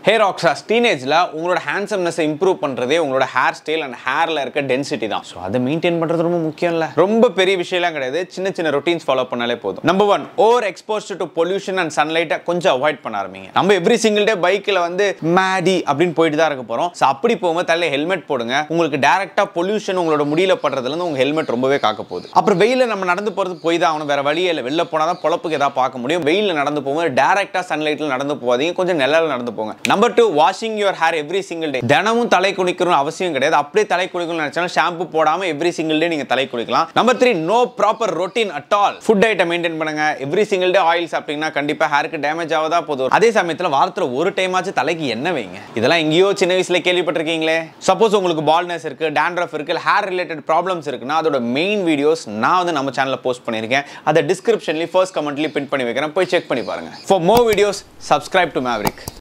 ஹே ராக்ஸாஸ் டீனேஜில் உங்களோட ஹேண்ட்ஸம்னஸை இம்ப்ரூவ் பண்ணுறதே உங்களோட ஹேர் ஸ்டைல் அண்ட் ஹேரில் இருக்க டென்சிட்டி தான் ஸோ அதை மெயின்டைன் பண்ணுறது ரொம்ப முக்கியம் இல்லை ரொம்ப பெரிய விஷயம்லாம் கிடையாது சின்ன சின்ன ரொட்டீன்ஸ் ஃபாலோ பண்ணாலே போதும் number one over exposed to pollution and சன்லைட்டை கொஞ்சம் அவாய்ட் பண்ண ஆரம்பிங்க நம்ம எவ்ரி சிங்கிள் டே பைக்கில் வந்து மேடி அப்படின்னு போயிட்டு தான் இருக்க போகிறோம் ஸோ அப்படி போகும்போது தலையில் ஹெல்மெட் போடுங்க உங்களுக்கு டேரெக்டாக பொல்யூஷன் உங்களோட முடியல படுறதுலேருந்து உங்கள் ஹெல்மெட் ரொம்பவே காக்க போகுது அப்புறம் வெயிலில் நம்ம நடந்து போகிறது போய் தான் ஆகணும் வேற வழியே இல்லை வெளில போனால் தான் பொழப்புக்கு ஏதாவது பார்க்க முடியும் வெயிலில் நடந்து போகும்போது டேரெக்டாக சன்லைட்டில் நடந்து போகாதீங்க கொஞ்சம் நிழல்ல நடந்து போங்க number two washing your hair every single day தினமும் தலை குளிக்கணும் அவசியம் கிடையாது அப்படியே தலை குளிக்கணும்னு நினைச்சாலும் ஷாம்பு போடாம எவ்ரி சிங்கிள் டே நீங்க தலை குளிக்கலாம் number three no proper routine at all food item maintain பண்ணுங்க எவ்ரி சிங்கிள் டே ஆயில் சாப்பிட்டீங்கன்னா கண்டிப்பா ஹேருக்கு டேமேஜ் ஆவதா போதும் அதே சமயத்தில் வாரத்தில் ஒரு டைம் ஆச்சு தலைக்கு என்ன வைங்க இதெல்லாம் எங்கேயோ சின்ன வயசுல கேள்விப்பட்டிருக்கீங்களே சப்போஸ் உங்களுக்கு பால்னஸ் இருக்கு டேண்ட்ரஃப் இருக்கு ஹேர் ரிலேட்டட் ப்ராப்ளம்ஸ் இருக்குன்னா அதோட மெயின் வீடியோஸ் நான் வந்து நம்ம சேனலில் போஸ்ட் பண்ணியிருக்கேன் அதை டிஸ்கிரிப்ஷன்லேயும் ஃபர்ஸ்ட் கமெண்ட்லேயும் பின் பண்ணி வைக்கிறேன் போய் செக் பண்ணி பாருங்க for more videos subscribe to Maverick